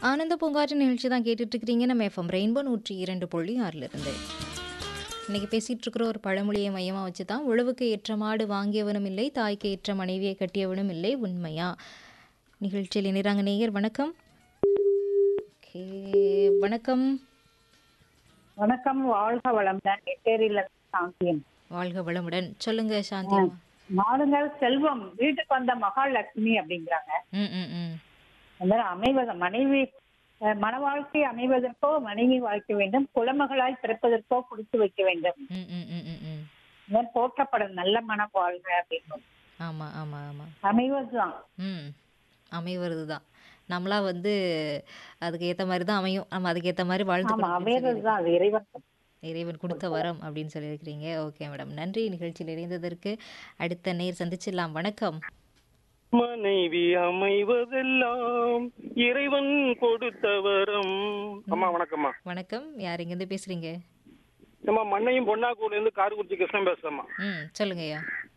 ஆனந்த பூங்காற்று நிகழ்ச்சி தான் கேட்டுட்டு இருக்கிறீங்க நம்ம எஃப்எம் ரெயின்போ நூற்றி இரண்டு புள்ளி ஆறில் இருந்து இன்னைக்கு பேசிட்டு இருக்கிற ஒரு பழமொழியை மையமாக வச்சு தான் உழவுக்கு ஏற்ற மாடு வாங்கியவனும் இல்லை தாய்க்கு ஏற்ற மனைவியை கட்டியவனும் இல்லை உண்மையா நிகழ்ச்சியில் இணைறாங்க நேயர் வணக்கம் ஓகே வணக்கம் வணக்கம் வாழ்க வளம்தான் நெட்டேரியில சாந்தியம் வாழ்க வளமுடன் சொல்லுங்க சாந்தி அம்மா. மாடுங்கள் செல்வம் வீட்டுக்கு வந்த மகாலட்சுமி அப்படிங்கிறாங்க ம் ம் ம் அந்த மாதிரி அமைவது மனைவி அஹ், மன வாழ்க்கை அமைவதற்கோ மனைவி வாழ்க்கை வேண்டும் குலமகளாய் பிறப்பதற்கோ கொடுத்து வைக்க வேண்டும் ம் ம் ம் ம் ம் இந்த மாதிரி போற்றப்படும் நல்ல மன வாழ்க அப்படின்னு ஆமாம் ஆமாம் ஆமாம் அமைவதுதான் ம் அமைவது தான் நம்மளா வந்து அதுக்கு ஏற்ற மாதிரி தான் அமையும் நம்ம அதுக்கு ஏற்ற மாதிரி ஆமா வாழ்த்து அமைவதுதான் அது இறைவன் இறைவன் கொடுத்த வரம் அப்படின்னு சொல்லியிருக்கிறீங்க ஓகே மேடம் நன்றி நிகழ்ச்சியில் இணைந்ததற்கு அடுத்த நேர் சந்திச்சிடலாம் வணக்கம் மனைவி அமைவதெல்லாம் இறைவன் கொடுத்த வரம் அம்மா வணக்கம்மா வணக்கம் யார் இங்கேருந்து பேசுறீங்க அம்மா மண்ணையும் பொன்னாக்கூர்ல இருந்து காரக்குறிச்சி கிருஷ்ணன் பேசுறேம்மா ம் சொல்லுங்க ஐயா